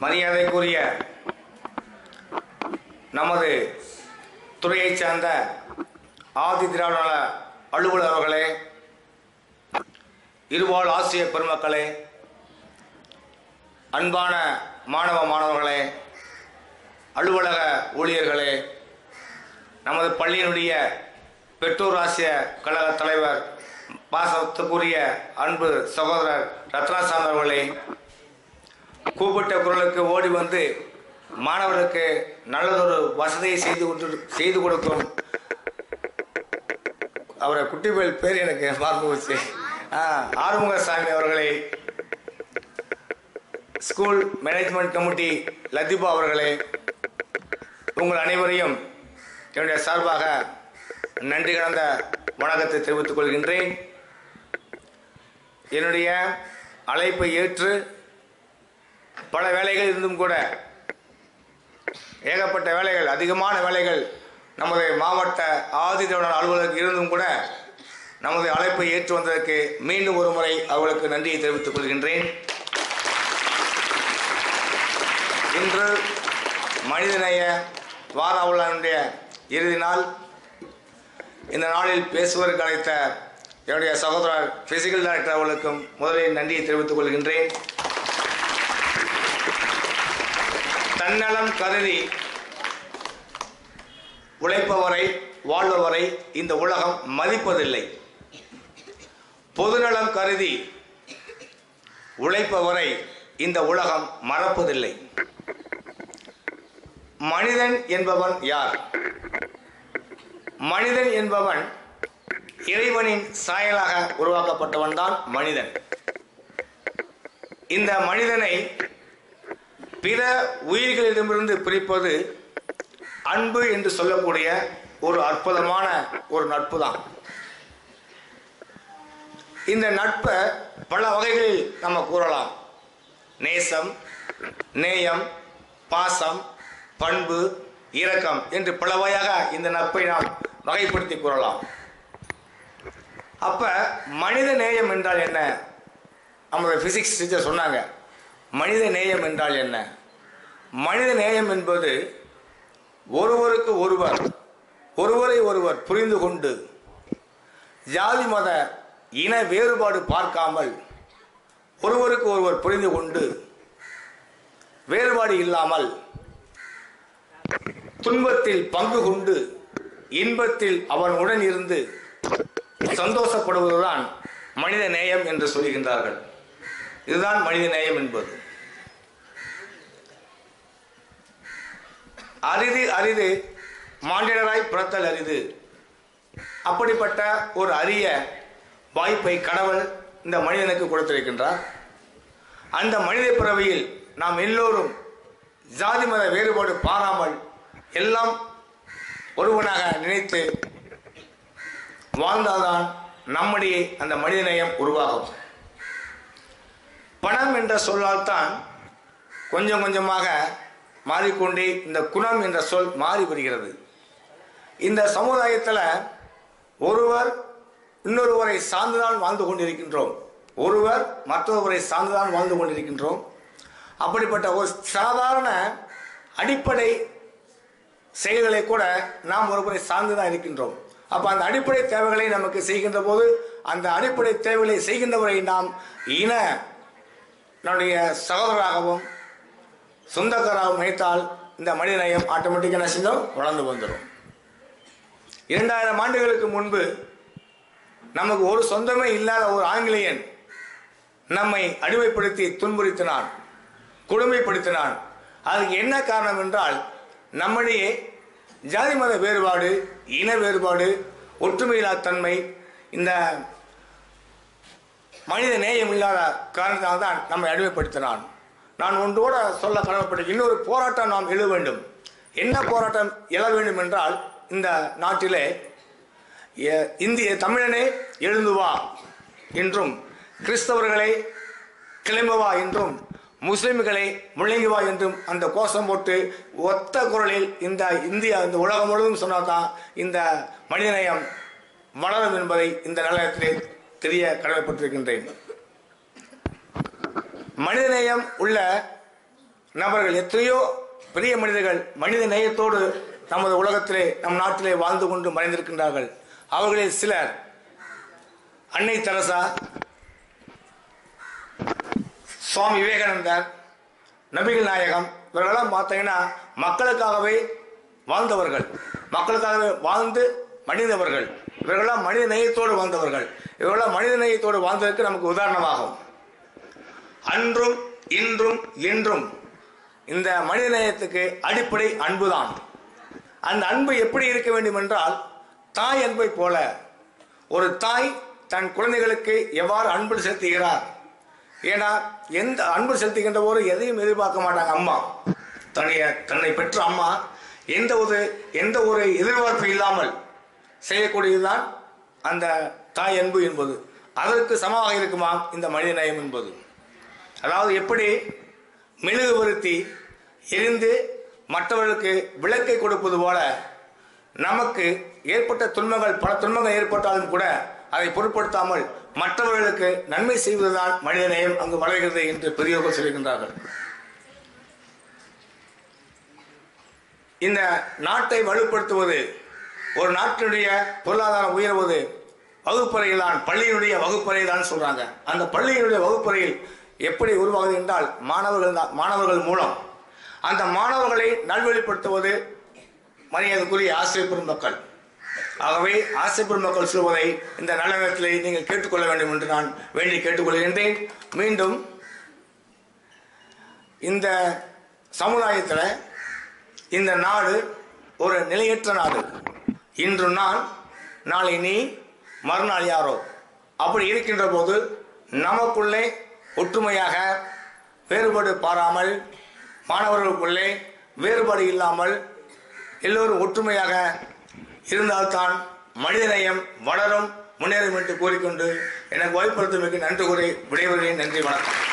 மரியாதைக்குரிய நமது துறையைச் சார்ந்த ஆதி திராவிட நல அலுவலர் அவர்களே இருபால் ஆசிரியர் பெருமக்களே அன்பான மாணவ மாணவர்களே அலுவலக ஊழியர்களே நமது பள்ளியினுடைய பெற்றோர் ஆசிரியர் கழக தலைவர் பாசத்துக்குரிய அன்பு சகோதரர் ரத்னாசாமி அவர்களே கூப்பிட்ட குரலுக்கு ஓடி வந்து மாணவருக்கு நல்லதொரு வசதியை செய்து கொண்டு செய்து கொடுக்கும் அவரை குட்டிபேல் பேர் எனக்கு மறந்து போச்சு ஆ, ஆறுமுகசாமி அவர்களை ஸ்கூல் மேனேஜ்மெண்ட் கமிட்டி லத்திபா அவர்களே உங்கள் அனைவரையும் என்னுடைய சார்பாக நன்றி கலந்த வணக்கத்தை தெரிவித்துக் கொள்கின்றேன் என்னுடைய அழைப்பை ஏற்று பல வேலைகள் இருந்தும் கூட ஏகப்பட்ட வேலைகள் அதிகமான வேலைகள் நமது மாவட்ட ஆதிதிராவிடர் அலுவலருக்கு இருந்தும் கூட நமது அழைப்பை ஏற்று வந்ததற்கு மீண்டும் ஒரு முறை அவர்களுக்கு நன்றியை தெரிவித்துக் கொள்கின்றேன் இன்று மனிதநேய வார உலனுடைய இறுதி நாள் இந்த நாளில் பேசுவதற்கு அழைத்த என்னுடைய சகோதரர் பிசிக்கல் டைரக்டர் அவர்களுக்கும் முதலில் நன்றியை தெரிவித்துக் கொள்கின்றேன் தன்னலம் கருதி உழைப்பவரை வாழ்பவரை இந்த உலகம் மதிப்பதில்லை பொதுநலம் கருதி உழைப்பவரை இந்த உலகம் மறப்பதில்லை மனிதன் என்பவன் யார் மனிதன் என்பவன் இறைவனின் சாயலாக உருவாக்கப்பட்டவன் தான் மனிதன் இந்த மனிதனை பிற உயிர்களிடமிருந்து பிரிப்பது அன்பு என்று சொல்லக்கூடிய ஒரு அற்புதமான ஒரு நட்பு தான் இந்த நட்பை பல வகைகளில் நம்ம கூறலாம் நேசம் நேயம் பாசம் பண்பு இரக்கம் என்று பல வகையாக இந்த நட்பை நாம் வகைப்படுத்தி கூறலாம் அப்ப மனித நேயம் என்றால் என்ன நம்மளுடைய பிசிக்ஸ் டீச்சர் சொன்னாங்க மனித நேயம் என்றால் என்ன மனித நேயம் என்பது ஒருவருக்கு ஒருவர் ஒருவரை ஒருவர் புரிந்து கொண்டு ஜாதி மத இன வேறுபாடு பார்க்காமல் ஒருவருக்கு ஒருவர் புரிந்து கொண்டு வேறுபாடு இல்லாமல் துன்பத்தில் பங்கு கொண்டு இன்பத்தில் அவன் உடன் இருந்து சந்தோஷப்படுவதுதான் மனித நேயம் என்று சொல்கின்றார்கள் இதுதான் மனித நேயம் என்பது அரிது அரிது மாண்டினராய் பிறத்தல் அரிது அப்படிப்பட்ட ஒரு அரிய வாய்ப்பை கடவுள் இந்த மனிதனுக்கு கொடுத்திருக்கின்றார் அந்த மனித பிறவியில் நாம் எல்லோரும் ஜாதி மத வேறுபாடு பாராமல் எல்லாம் ஒருவனாக நினைத்து வாழ்ந்தால்தான் நம்முடைய அந்த மனிதநேயம் உருவாகும் பணம் என்ற சொல்லால் தான் கொஞ்சம் கொஞ்சமாக மாறிக்கொண்டே இந்த குணம் என்ற சொல் மாறி வருகிறது இந்த சமுதாயத்தில் ஒருவர் இன்னொருவரை சார்ந்துதான் வாழ்ந்து கொண்டிருக்கின்றோம் ஒருவர் மற்றொருவரை சார்ந்துதான் வாழ்ந்து கொண்டிருக்கின்றோம் அப்படிப்பட்ட ஒரு சாதாரண அடிப்படை செயல்களை கூட நாம் ஒருவரை சார்ந்து தான் இருக்கின்றோம் அப்போ அந்த அடிப்படை தேவைகளை நமக்கு செய்கின்ற போது அந்த அடிப்படை தேவைகளை செய்கின்றவரை நாம் இன நம்முடைய சகோதரராகவும் சொந்தக்காராகவும் நினைத்தால் இந்த மனிதநேயம் ஆட்டோமேட்டிக்காக என்ன செஞ்சோம் வளர்ந்து வந்துடும் இரண்டாயிரம் ஆண்டுகளுக்கு முன்பு நமக்கு ஒரு சொந்தமே இல்லாத ஒரு ஆங்கிலேயன் நம்மை அடிமைப்படுத்தி துன்புறுத்தினான் கொடுமைப்படுத்தினான் அதுக்கு என்ன காரணம் என்றால் நம்மிடையே ஜாதி மத வேறுபாடு இன வேறுபாடு ஒற்றுமையில்லா தன்மை இந்த மனித நேயம் இல்லாத காரணத்தினால் தான் நம்மை அடிமைப்படுத்தினான் நான் ஒன்றோட சொல்ல கடமைப்பட்ட இன்னொரு போராட்டம் நாம் எழுத வேண்டும் என்ன போராட்டம் எழ வேண்டும் என்றால் இந்த நாட்டிலே எ- இந்திய தமிழனே எழுந்து வா என்றும் கிறிஸ்தவர்களே கிளம்பு வா என்றும் முஸ்லிம்களை முழங்கி வா என்றும் அந்த கோஷம் போட்டு ஒத்த குரலில் இந்த இந்தியா இந்த உலகம் முழுவதும் சொன்னால்தான் இந்த மனிதநேயம் வளரும் என்பதை இந்த நிலையத்திலே தெரிய கடமைப்பட்டிருக்கின்றேன் மனிதநேயம் உள்ள நபர்கள் எத்தனையோ பெரிய மனிதர்கள் மனித நேயத்தோடு நமது உலகத்திலே நம் நாட்டிலே வாழ்ந்து கொண்டு மறைந்திருக்கின்றார்கள் அவர்களில் சிலர் அன்னை தெரசா சுவாமி விவேகானந்தர் நபிகள் நாயகம் இவர்களெல்லாம் பார்த்தீங்கன்னா மக்களுக்காகவே வாழ்ந்தவர்கள் மக்களுக்காகவே வாழ்ந்து மனிதவர்கள் இவர்களெல்லாம் மனித நேயத்தோடு வாழ்ந்தவர்கள் இவர்களெல்லாம் மனித நேயத்தோடு வாழ்ந்ததற்கு நமக்கு உதாரணமாகும் அன்றும் இன்றும் என்றும் இந்த மனித நேயத்துக்கு அடிப்படை அன்புதான் அந்த அன்பு எப்படி இருக்க வேண்டும் என்றால் தாய் அன்பை போல ஒரு தாய் தன் குழந்தைகளுக்கு எவ்வாறு அன்பு செலுத்துகிறார் ஏன்னா எந்த அன்பு செலுத்துகின்ற போது எதையும் எதிர்பார்க்க மாட்டாங்க அம்மா தன்னைய தன்னை பெற்ற அம்மா எந்த ஒரு எந்த ஒரு எதிர்பார்ப்பு இல்லாமல் செய்யக்கூடியதுதான் அந்த தாய் அன்பு என்பது அதற்கு சமமாக இருக்குமா இந்த மனித நேயம் என்பது அதாவது எப்படி மெழுகுபருத்தி எரிந்து மற்றவர்களுக்கு விளக்கை கொடுப்பது போல நமக்கு ஏற்பட்ட துன்பங்கள் பல துன்பங்கள் ஏற்பட்டாலும் கூட அதை பொருட்படுத்தாமல் மற்றவர்களுக்கு நன்மை செய்வதுதான் மனித நேயம் அங்கு வளர்கிறது என்று பெரியவர்கள் சொல்கின்றார்கள் இந்த நாட்டை வலுப்படுத்துவது ஒரு நாட்டினுடைய பொருளாதாரம் உயர்வது வகுப்பறையில் தான் பள்ளியினுடைய வகுப்பறை தான் சொல்றாங்க அந்த பள்ளியினுடைய வகுப்பறையில் எப்படி உருவாகுது என்றால் மாணவர்கள் தான் மாணவர்கள் மூலம் அந்த மாணவர்களை நல்வழிப்படுத்துவது மரியாதைக்குரிய ஆசிரியர் பெருமக்கள் ஆகவே ஆசிரியர் பெருமக்கள் சொல்வதை இந்த நல்ல நேரத்திலே நீங்கள் கேட்டுக்கொள்ள வேண்டும் என்று நான் வேண்டி கேட்டுக்கொள்கின்றேன் மீண்டும் இந்த சமுதாயத்தில் இந்த நாடு ஒரு நிலையற்ற நாடு இன்று நான் நாளை நீ மறுநாள் யாரோ அப்படி இருக்கின்ற போது நமக்குள்ளே ஒற்றுமையாக வேறுபாடு பாராமல் மாணவர்களுக்குள்ளே வேறுபாடு இல்லாமல் எல்லோரும் ஒற்றுமையாக இருந்தால்தான் மனிதநேயம் வளரும் முன்னேறும் என்று கூறிக்கொண்டு எனக்கு வாய்ப்படுத்துவதற்கு நன்றி கூறி விடைபெறுகிறேன் நன்றி வணக்கம்